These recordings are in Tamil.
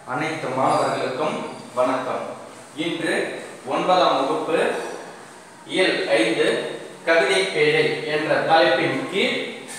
அனைத்து மாணவர்களுக்கும் வணக்கம் இன்று ஒன்பதாம் வகுப்பு இயல் ஐந்து கவிதை பேழை என்ற தலைப்பின் கீழ்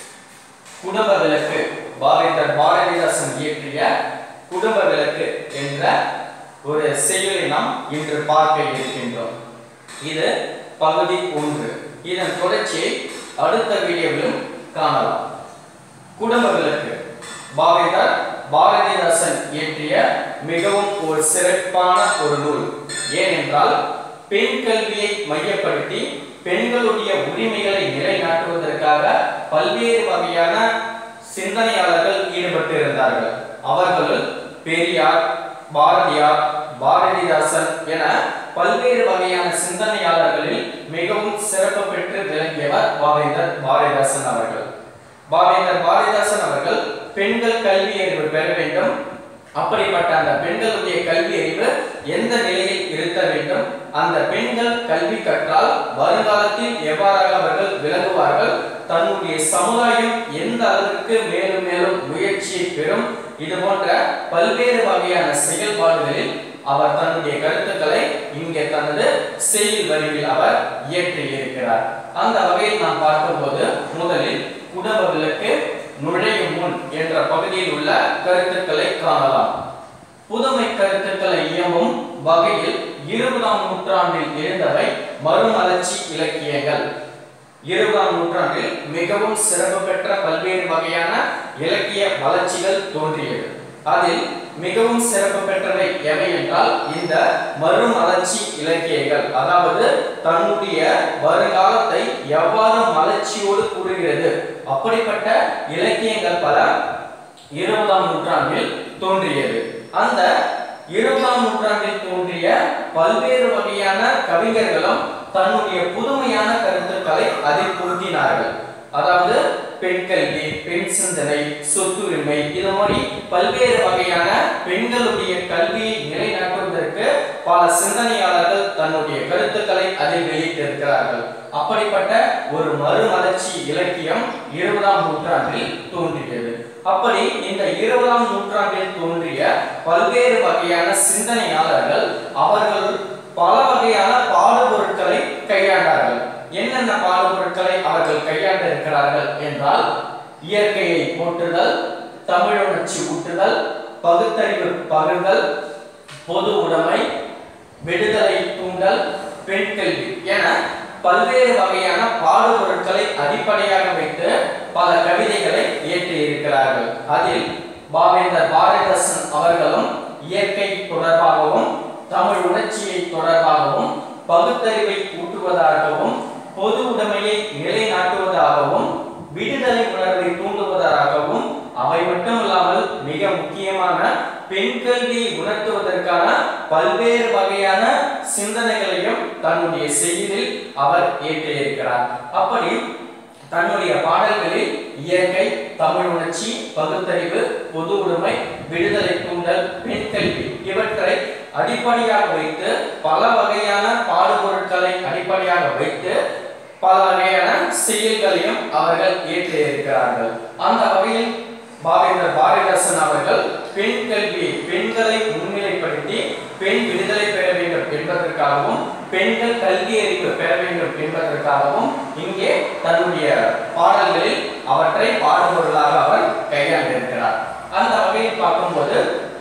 குடும்ப விளக்கு பாவேந்தர் பாரதிதாசன் இயற்றிய குடும்ப விளக்கு என்ற ஒரு செயலை நாம் இன்று பார்க்க இருக்கின்றோம் இது பகுதி ஒன்று இதன் தொடர்ச்சியை அடுத்த வீடியோவிலும் காணலாம் குடும்ப விளக்கு பாவேந்தர் பாரதிதாசன் இயற்றிய மிகவும் ஒரு சிறப்பான ஒரு நூல் ஏனென்றால் பெண் கல்வியை மையப்படுத்தி பெண்களுடைய உரிமைகளை நிலைநாட்டுவதற்காக பல்வேறு வகையான சிந்தனையாளர்கள் ஈடுபட்டு இருந்தார்கள் அவர்களுள் பெரியார் பாரதியார் பாரதிதாசன் என பல்வேறு வகையான சிந்தனையாளர்களில் மிகவும் சிறப்பு பெற்று விளங்கியவர் பாவேந்தர் பாரதிதாசன் அவர்கள் பாவேந்தர் பாரதிதாசன் அவர்கள் பெண்கள் கல்வி அறிவு பெற வேண்டும் அப்படிப்பட்ட அந்த பெண்களுடைய கல்வி அறிவு எந்த நிலையில் இருக்க வேண்டும் அந்த பெண்கள் கல்வி கற்றால் வருங்காலத்தில் எவ்வாறாக அவர்கள் விளங்குவார்கள் தன்னுடைய சமுதாயம் எந்த அளவுக்கு மேலும் மேலும் முயற்சியை பெறும் இது போன்ற பல்வேறு வகையான செயல்பாடுகளில் அவர் தன்னுடைய கருத்துக்களை இங்கே தனது செய்தி வரிவில் அவர் இயற்றி இருக்கிறார் அந்த வகையில் நாம் பார்க்கும்போது முதலில் குடும்ப விளக்கு நுழையும் முன் என்ற பகுதியில் உள்ள கருத்துக்களை காணலாம் புதுமை கருத்துக்களை இயம்பும் வகையில் இருபதாம் நூற்றாண்டில் எழுந்தவை மறுமலர்ச்சி இலக்கியங்கள் இருபதாம் நூற்றாண்டில் மிகவும் சிறப்பு பெற்ற பல்வேறு வகையான இலக்கிய வளர்ச்சிகள் தோன்றியது அதில் மிகவும் சிறப்பு பெற்றவை எவை என்றால் இந்த மறுமலர்ச்சி இலக்கியங்கள் அதாவது தன்னுடைய வருங்காலத்தை எவ்வாறு மலர்ச்சியோடு கூறுகிறது அப்படிப்பட்ட இலக்கியங்கள் பல இருபதாம் நூற்றாண்டில் தோன்றியது அந்த இருபதாம் நூற்றாண்டில் தோன்றிய பல்வேறு வகையான கவிஞர்களும் தன்னுடைய புதுமையான கருத்துக்களை அதில் புகுத்தினார்கள் அதாவது பெண் கல்வி பெண் சிந்தனை சொத்துரிமை இது மாதிரி பல்வேறு வகையான பெண்களுடைய கல்வியை நிலைநாட்டுவதற்கு பல சிந்தனையாளர்கள் தன்னுடைய கருத்துக்களை அதில் வெளியிட்டிருக்கிறார்கள் அப்படிப்பட்ட ஒரு மறுமலர்ச்சி இலக்கியம் இருபதாம் நூற்றாண்டில் தோன்றியது அப்படி இந்த இருபதாம் நூற்றாண்டில் தோன்றிய பல்வேறு வகையான சிந்தனையாளர்கள் அவர்கள் பல வகையான பாடுபொருட்களை கையாண்டார்கள் என்னென்ன பாடுபொருட்களை அவர்கள் கையாண்டு இருக்கிறார்கள் என்றால் இயற்கையை போற்றுதல் தமிழுணர்ச்சி ஊட்டுதல் பகுத்தறிவு பகிர்தல் பொது உடைமை விடுதலை தூண்டல் பெண் கல்வி என பல்வேறு வகையான பாடுபொருட்களை அடிப்படையாக வைத்து பல கவிதைகளை இயற்றி இருக்கிறார்கள் அதில் பாவேந்தர் பாரதிதாசன் அவர்களும் இயற்கை தொடர்பாகவும் தமிழ் உணர்ச்சியை தொடர்பாகவும் பகுத்தறிவை ஊட்டுவதாகவும் பொது உடைமையை நிலைநாட்டுவதாகவும் விடுதலை உணர்வை தூண்டுவதாகவும் அவை மட்டுமல்லாமல் மிக முக்கியமான பெண் கல்வியை உணர்த்துவதற்கான பல்வேறு வகையான சிந்தனைகளையும் தன்னுடைய செய்தியில் அவர் ஏற்றியிருக்கிறார் அப்படி தன்னுடைய பாடல்களில் இயற்கை தமிழ் உணர்ச்சி பகுத்தறிவு பொது உடைமை விடுதலை தூண்டல் பெண் கல்வி இவற்றை அடிப்படையாக வைத்து பல வகையான பாடுபொருட்களை அடிப்படையாக வைத்து பல வகையான செயல்களையும் அவர்கள் ஏற்றியிருக்கிறார்கள் அந்த வகையில் பாவேந்தர் பாரதிதாசன் அவர்கள் பெண் கல்வி பெண்களை முன்னிலைப்படுத்தி பெண் விடுதலை பெற வேண்டும் என்பதற்காகவும் பெண்கள் கல்வி அறிவு பெற வேண்டும் என்பதற்காகவும் இங்கே தன்னுடைய பாடல்களில் அவற்றை பாடுபொருளாக அவர் கையாண்டிருக்கிறார் அந்த வகையில் பார்க்கும்போது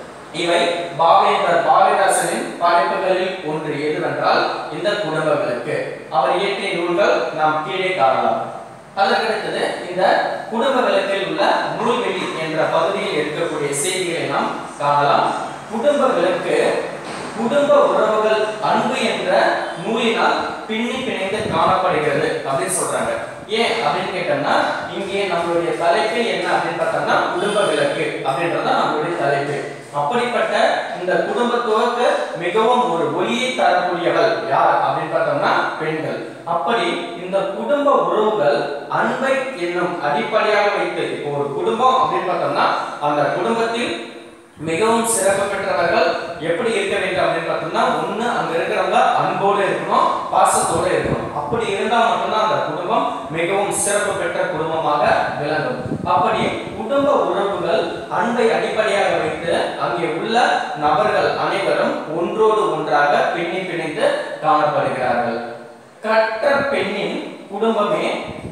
இவை பாவேந்தர் பாரதிதாசனின் படைப்புகளில் ஒன்று எதுவென்றால் இந்த குடும்ப விளக்கு அவர் இயற்றிய நூல்கள் நாம் கீழே காணலாம் அதற்கடுத்தது இந்த குடும்ப விளக்கில் உள்ள நூல்வெளி என்ற பகுதியில் இருக்கக்கூடிய செய்திகளை நாம் காணலாம் குடும்ப விளக்கு குடும்ப உறவுகள் அன்பு என்ற நூலினால் பின்னி பிணைந்து காணப்படுகிறது அப்படின்னு சொல்றாங்க ஏன் அப்படின்னு கேட்டோம்னா இங்கே நம்மளுடைய தலைப்பு என்ன அப்படின்னு பார்த்தோம்னா குடும்ப விளக்கு அப்படின்றத நம்மளுடைய தலைப்பு அப்படிப்பட்ட இந்த குடும்பத்துவக்கு மிகவும் ஒரு ஒளியை தரக்கூடியவள் யார் அப்படின்னு பார்த்தோம்னா பெண்கள் அப்படி இந்த குடும்ப உறவுகள் அன்பை என்னும் அடிப்படையாக வைத்து இப்போ ஒரு குடும்பம் அப்படின்னு பார்த்தோம்னா அந்த குடும்பத்தில் மிகவும் சிறப்பு பெற்றவர்கள் எப்படி இருக்க வேண்டும் அப்படின்னு பார்த்தோம்னா ஒண்ணு அங்க இருக்கிறவங்க அன்போடு இருக்கணும் பாசத்தோடு இருக்கணும் அப்படி இருந்தால் மட்டும்தான் அந்த குடும்பம் மிகவும் சிறப்பு பெற்ற குடும்பமாக விளங்கும் அப்படி குடும்ப உறவுகள் அன்பை அடிப்படையாக வைத்து அங்கே உள்ள நபர்கள் அனைவரும் ஒன்றோடு ஒன்றாக பின்னி பிணைந்து காணப்படுகிறார்கள் கற்ற பெண்ணின் குடும்பமே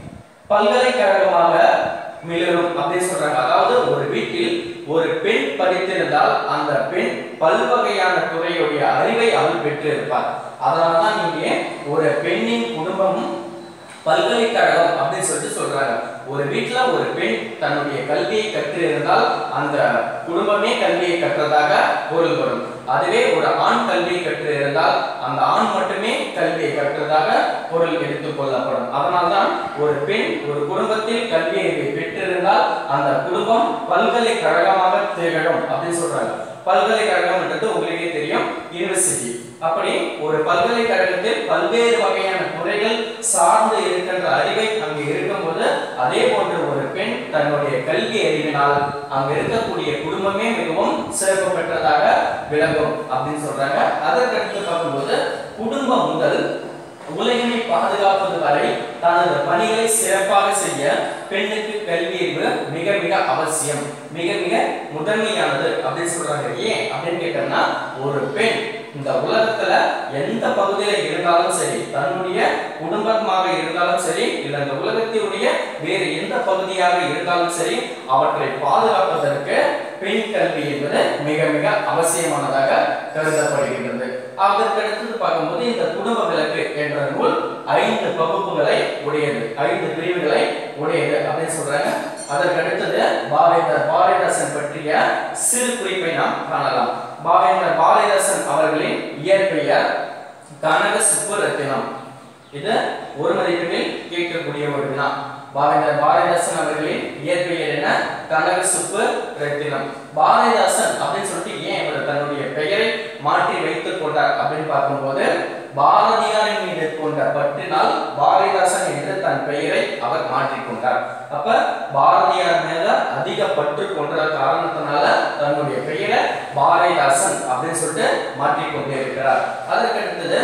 பல்கலைக்கழகமாக மிளரும் அப்படின்னு சொல்றாங்க அதாவது ஒரு வீட்டில் ஒரு பெண் படித்திருந்தால் அந்த பெண் பல்வகையான துறையுடைய அறிவை அவள் பெற்றிருப்பார் அதனாலதான் நீங்க ஒரு பெண்ணின் குடும்பமும் பல்கலைக்கழகம் அப்படின்னு சொல்லிட்டு சொல்றாங்க ஒரு வீட்ல ஒரு பெண் தன்னுடைய கல்வியை கற்று இருந்தால் அந்த குடும்பமே கல்வியை கற்றதாக பொருள் வரும் அதுவே ஒரு ஆண் கல்வியை கற்று இருந்தால் அந்த ஆண் மட்டுமே கல்வியை கற்றதாக பொருள் எடுத்துக் கொள்ளப்படும் அதனால்தான் ஒரு பெண் ஒரு குடும்பத்தில் கல்வி அறிவை பெற்றிருந்தால் அந்த குடும்பம் பல்கலைக்கழகமாக திகழும் அப்படின்னு சொல்றாங்க பல்கலைக்கழகம்ன்றது உங்களுக்கே தெரியும் யூனிவர்சிட்டி அப்படி ஒரு பல்கலைக்கழகத்தில் பல்வேறு வகையான துறைகள் சார்ந்து இருக்கின்ற அறிவை அங்கு இருக்கும்போது அதே போன்று ஒரு பெண் தன்னுடைய கல்வி அறிவினால் அங்க இருக்கக்கூடிய குடும்பமே மிகவும் சிறப்பு பெற்றதாக விளங்கும் அப்படின்னு சொல்றாங்க அதற்கடுத்து பார்க்கும்போது குடும்பம் முதல் உலகினை பாதுகாப்பது வரை தனது பணிகளை சிறப்பாக செய்ய பெண்ணுக்கு கல்வி அறிவு மிக மிக அவசியம் மிக மிக முதன்மையானது அப்படின்னு சொல்றாங்க ஏன் அப்படின்னு கேட்டோம்னா ஒரு பெண் இந்த உலகத்துல எந்த பகுதியில இருந்தாலும் சரி தன்னுடைய குடும்பமாக இருந்தாலும் சரி இல்ல இந்த உலகத்தினுடைய வேறு எந்த பகுதியாக இருந்தாலும் சரி அவற்றை பாதுகாப்பதற்கு பெண் கல்வி என்பது மிக மிக அவசியமானதாக கருதப்படுகின்றது அதற்கு அடுத்தது பார்க்கும்போது இந்த குடும்ப விளக்கு என்ற நூல் ஐந்து பகுப்புகளை உடையது ஐந்து பிரிவுகளை உடையது அப்படின்னு சொல்றாங்க அதற்கு அடுத்தது பாவேந்தர் பாரதிதாசன் பற்றிய சிறு குறிப்பை நாம் காணலாம் பாவேந்தர் பாரதிதாசன் அவர்களின் இயற்பெயர் கனக சுப்புரத்தினம் இது ஒரு மதிப்பெண்ணில் கேட்கக்கூடிய ஒரு வினா பாவேந்தர் பாரதிதாசன் அவர்களின் இயற்பெயர் என்ன கனக சுப்பு ரத்தினம் பாரதிதாசன் அப்படின்னு சொல்லிட்டு ஏன் இவர் தன்னுடைய பெயரை மாற்றி வைத்துக் கொண்டார் அப்படின்னு பார்க்கும்போது பாரதியாரின் மீது கொண்ட பற்றினால் பாரதிதாசன் என்று தன் பெயரை அவர் மாற்றிக்கொண்டார் அப்ப பாரதியார் மேல அதிக பற்று கொண்ட காரணத்தினால தன்னுடைய பெயரை பாரதிதாசன் அப்படின்னு சொல்லிட்டு மாற்றிக்கொண்டே இருக்கிறார் அதற்கு அடுத்தது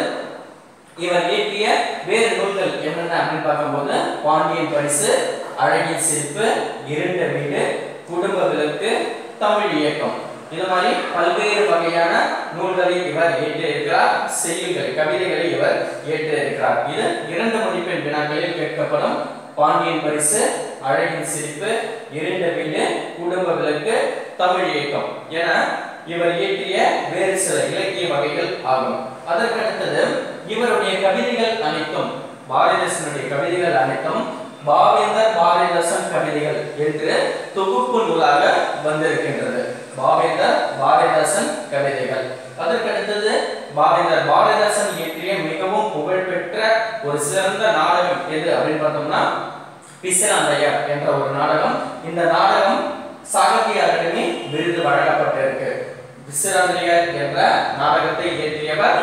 இவர் இயற்றிய வேறு நூல்கள் என்னென்ன அப்படின்னு பார்க்கும்போது பாண்டியன் பரிசு அழகின் சிரிப்பு இருண்ட வீடு குடும்ப விளக்கு தமிழ் இயக்கம் இது மாதிரி பல்வேறு வகையான நூல்களை இவர் ஏற்றிருக்கிறார் செய்யுள்கள் கவிதைகளை இவர் ஏற்றிருக்கிறார் இது இரண்டு மதிப்பெண் வினாக்களில் கேட்கப்படும் பாண்டியன் பரிசு அழகின் சிரிப்பு இருண்ட வீடு குடும்ப விளக்கு தமிழ் இயக்கம் என இவர் இயற்றிய வேறு சில இலக்கிய வகைகள் ஆகும் அதற்கு அடுத்தது இவருடைய கவிதைகள் அனைத்தும் பாரதிதாசனுடைய கவிதைகள் அனைத்தும் பாவேந்தர் பாரதிதாசன் கவிதைகள் என்று தொகுப்பு நூலாக வந்திருக்கின்றது பாவேந்தர் பாரதிதாசன் கவிதைகள் அதற்கு அடுத்தது பாவேந்தர் பாரதிதாசன் இயற்றிய மிகவும் புகழ்பெற்ற ஒரு சிறந்த நாடகம் எது அப்படின்னு பார்த்தோம்னா பிசிராந்தையர் என்ற ஒரு நாடகம் இந்த நாடகம் சாகித்ய அகாடமி விருது வழங்கப்பட்டிருக்கு பிசிராந்தையர் என்ற நாடகத்தை இயற்றியவர்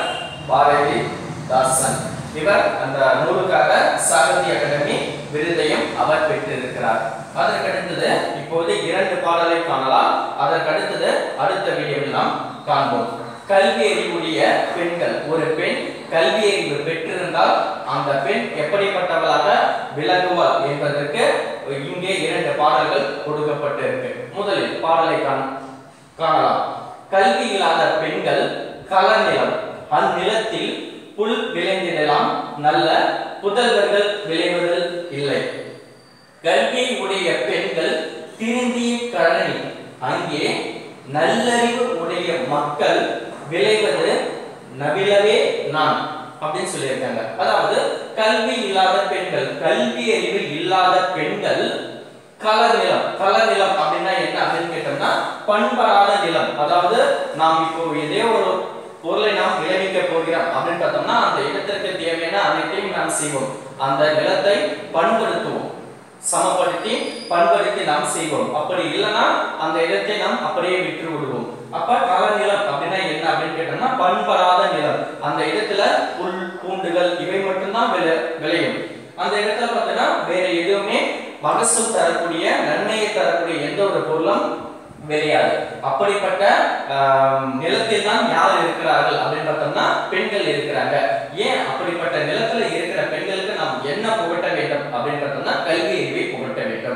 பாரதிதாசன் இவர் அந்த நூலுக்காக சாகித்ய அகாடமி விருதையும் அவர் பெற்றிருக்கிறார் அதற்கு அடுத்தது இப்போது இரண்டு பாடலை காணலாம் அதற்கு அடுத்தது அடுத்த வீடியோவில் நாம் காண்போம் கல்வி அறிவுடைய பெண்கள் ஒரு பெண் கல்வி அறிவு பெற்றிருந்தால் அந்த பெண் எப்படிப்பட்டவளாக விளங்குவாள் என்பதற்கு இங்கே இரண்டு பாடல்கள் கொடுக்கப்பட்டிருக்கு முதலில் பாடலை காண காணலாம் கல்வி இல்லாத பெண்கள் களநிலம் அந்நிலத்தில் புல் விளைந்திடலாம் நல்ல புதல்வர்கள் விளைவதில் இல்லை கல்வி உடைய பெண்கள் திருந்திய கழனி அங்கே நல்லறிவு உடைய மக்கள் விளைவது நவிலவே நான் அப்படின்னு சொல்லியிருக்காங்க அதாவது கல்வி இல்லாத பெண்கள் கல்வி அறிவு இல்லாத பெண்கள் கலர் நிலம் கலர் நிலம் அப்படின்னா என்ன அப்படின்னு கேட்டோம்னா பண்படாத நிலம் அதாவது நாம் இப்போ இதே ஒரு பொருளை நாம் விளைவிக்க போகிறோம் அப்படின்னு பார்த்தோம்னா அந்த இடத்திற்கு தேவையான அனைத்தையும் நாம் செய்வோம் அந்த நிலத்தை பண்படுத்துவோம் சமப்படுத்தி பண்படுத்தி நாம் செய்வோம் அப்படி இல்லைன்னா அந்த இடத்தை நாம் அப்படியே விற்று விடுவோம் அப்ப கள நிலம் அப்படின்னா என்ன அப்படின்னு கேட்டோம்னா பண்படாத நிலம் அந்த இடத்துல புல் பூண்டுகள் இவை மட்டும்தான் விளை விளையும் அந்த இடத்துல பார்த்தீங்கன்னா வேற எதுவுமே மகசூல் தரக்கூடிய நன்மையை தரக்கூடிய எந்த ஒரு பொருளும் விளையாது அப்படிப்பட்ட ஆஹ், நிலத்தில் தான் யார் இருக்கிறார்கள் அப்படின்னு பார்த்தோம்னா பெண்கள் இருக்கிறாங்க ஏன் அப்படிப்பட்ட நிலத்துல இருக்கிற பெண்களுக்கு நாம் என்ன புகட்ட வேண்டும் அப்படின்னு பார்த்தோம்னா கல்வி அறிவை புகட்ட வேண்டும்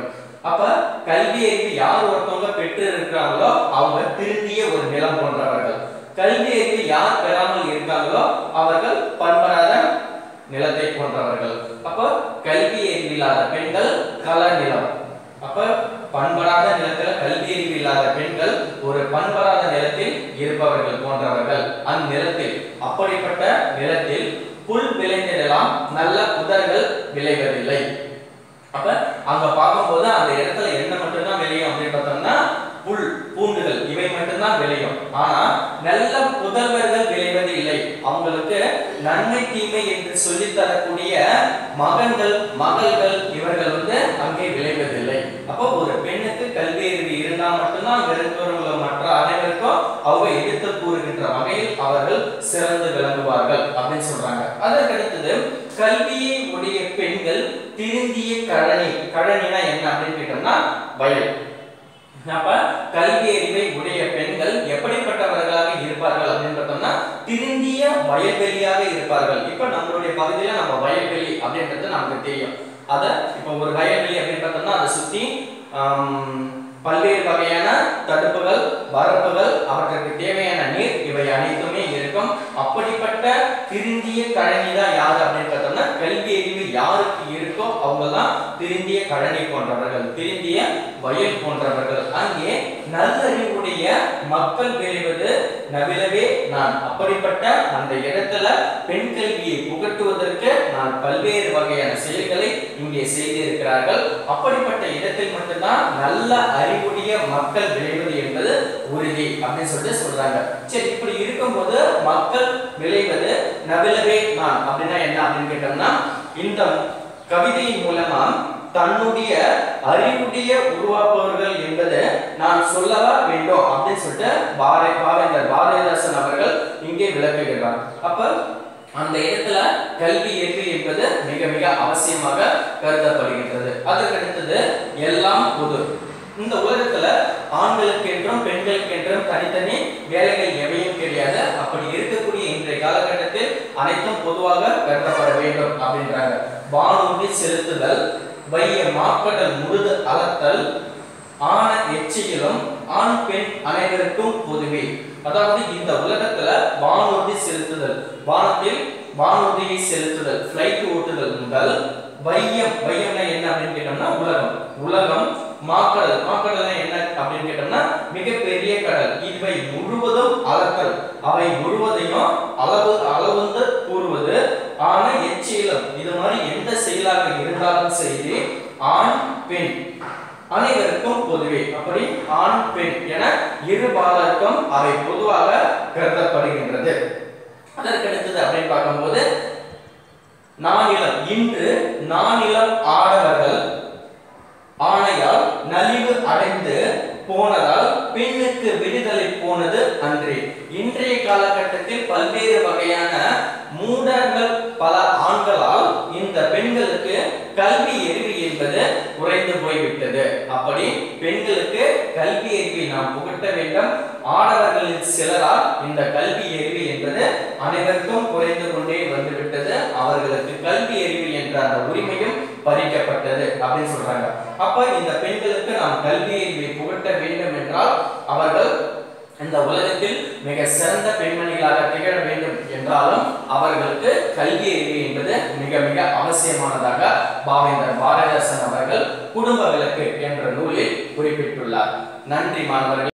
அப்ப கல்வி அறிவு யார் ஒருத்தவங்க பெற்று இருக்கிறாங்களோ அவங்க திருந்திய ஒரு நிலம் போன்றவர்கள் கல்வி அறிவு யார் பெறாமல் இருக்காங்களோ அவர்கள் பண்படாத நிலத்தை போன்றவர்கள் அப்ப கல்வி அறிவு இல்லாத பெண்கள் கள நிலம் அப்ப பண்படாத நிலத்துல கல்வி அறிவு இல்லாத பெண்கள் ஒரு பண்படாத நிலத்தில் இருப்பவர்கள் போன்றவர்கள் அந்நிலத்தில் அப்படிப்பட்ட நிலத்தில் புல் விளைந்திடலாம் நல்ல புதர்கள் விளைவதில்லை அப்ப அங்க பார்க்கும்போது அந்த இடத்துல என்ன மட்டும்தான் விளையும் அப்படின்னு பார்த்தோம்னா புல் பூண்டுகள் இவை மட்டும்தான் விளையும் ஆனா நல்ல புதல்வர்கள் விளைவது இல்லை அவங்களுக்கு நன்மை தீமை என்று சொல்லி தரக்கூடிய மகன்கள் மகள்கள் இவர்கள் வந்து அங்கே விளைவதில்லை அப்போ ஒரு பெண்ணுக்கு கல்வி அறிவு இருந்தால் மட்டும்தான் அங்க இருக்கிறவங்க மற்ற அனைவருக்கும் அவங்க எடுத்து கூறுகின்ற வகையில் அவர்கள் சிறந்து விளங்குவார்கள் அப்படின்னு சொல்றாங்க அதற்கடுத்தது கல்வியை உடைய பெண்கள் திருந்திய கழனி கழனினா என்ன அப்படின்னு கேட்டோம்னா வயல் அப்ப கல்வி அறிவை உடைய பெண்கள் எப்படிப்பட்டவர்களாக இருப்பார்கள் அப்படின்னு பார்த்தோம்னா திருந்திய வயல்வெளியாக இருப்பார்கள் இப்ப நம்மளுடைய பகுதியில நம்ம வயல்வெளி அப்படின்றது நமக்கு தெரியும் அத இப்ப ஒரு வயல்வெளி அப்படின்னு பார்த்தோம்னா அதை சுத்தி ஆம், பல்வேறு வகையான தடுப்புகள் வரப்புகள் அவற்றுக்கு தேவையான நீர் இவை அனைத்துமே இருக்கும் அப்படிப்பட்ட திருந்திய கழனி தான் யாரு அப்படின்னு பார்த்தோம்னா கல்வி அறிவு யாருக்கு இருக்கோ அவங்க தான் திருந்திய கழனி போன்றவர்கள் திருந்திய வயல் போன்றவர்கள் அங்கே நல்லறிவுடைய மக்கள் விளைவது நவிலவே நான் அப்படிப்பட்ட அந்த இடத்துல பெண் கல்வியை புகட்டுவதற்கு நான் பல்வேறு வகையான செயல்களை இங்கே செய்திருக்கிறார்கள் அப்படிப்பட்ட இடத்தில் மட்டும்தான் நல்ல அறிவுடைய மக்கள் விளைவது என்பது உறுதி அப்படின்னு சொல்லிட்டு சொல்றாங்க சரி இப்படி இருக்கும்போது மக்கள் விளைவது நவிலவே நான் அப்படின்னா என்ன அப்படின்னு கேட்டோம்னா இந்த கவிதையின் மூலமா தன்னுடைய அறிவுடைய உருவாக்குவர்கள் என்பது நான் சொல்லவா வேண்டும் அப்படின்னு சொல்லிட்டு பாரதி பாவேந்தர் பாரதிதாசன் அவர்கள் இங்கே விளக்குகிறார் அப்ப அந்த இடத்துல கல்வி அறிவு என்பது மிக மிக அவசியமாக கருதப்படுகின்றது அதற்கடுத்தது எல்லாம் பொது இந்த உலகத்துல ஆண்களுக்கு என்றும் பெண்களுக்கு என்றும் தனித்தனி வேலைகள் எவையும் கிடையாது அப்படி இருக்கக்கூடிய இன்றைய காலகட்டத்தில் அனைத்தும் பொதுவாக கருதப்பட வேண்டும் அப்படின்றாங்க வானூர்தி செலுத்துதல் வைய மாக்கடல் முழுது அளத்தல் ஆன எச்சையிலும் ஆண் பெண் அனைவருக்கும் பொதுவே அதாவது இந்த உலகத்துல வானூர்தி செலுத்துதல் வானத்தில் வானூர்தியை செலுத்துதல் ஃபிளைட் ஓட்டுதல் முதல் வையம் வையம்னா என்ன அப்படின்னு கேட்டோம்னா உலகம் உலகம் மாக்கடல் மாக்கடல் என்ன அப்படின்னு கேட்டோம்னா மிகப்பெரிய கடல் இவை முழுவதும் அளத்தல் அவை முழுவதையும் அளவு அளவுந்து கூறுவது ஆன எச்செயலும் இது மாதிரி எந்த செயலாக இருந்தாலும் சரி ஆண் பெண் அனைவருக்கும் பொதுவே அப்படி ஆண் பெண் என இரு பாலருக்கும் அவை பொதுவாக கருதப்படுகின்றது அதற்கடுத்தது அப்படின்னு பார்க்கும்போது நானிலம் இன்று நானிலம் ஆடவர்கள் ஆணையால் நலிவு அடைந்து போனதால் பெண்ணுக்கு விடுதலை போனது அன்றே இன்றைய காலகட்டத்தில் பல்வேறு வகையான மூடர்கள் பல ஆண்களால் இந்த பெண்களுக்கு கல்வி அறிவு என்பது குறைந்து போய்விட்டது அப்படி பெண்களுக்கு கல்வி அறிவை நாம் புகட்ட வேண்டும் ஆடவர்களில் சிலரால் இந்த கல்வி அறிவு என்பது அனைவருக்கும் குறைந்து கொண்டே வந்துவிட்டது அவர்களுக்கு கல்வி அறிவு என்ற அந்த உரிமையும் பறிக்கப்பட்டது அப்படின்னு சொல்றாங்க அப்ப இந்த பெண்களுக்கு நாம் கல்வி அறிவை புகட்ட வேண்டும் என்றால் அவர்கள் இந்த உலகத்தில் மிக சிறந்த பெண்மணிகளாக திகழ வேண்டும் என்றாலும் அவர்களுக்கு கல்வி அறிவு என்பது மிக மிக அவசியமானதாக பாவேந்தர் பாரதிதாசன் அவர்கள் குடும்ப விளக்கு என்ற நூலில் குறிப்பிட்டுள்ளார் நன்றி மாணவர்கள்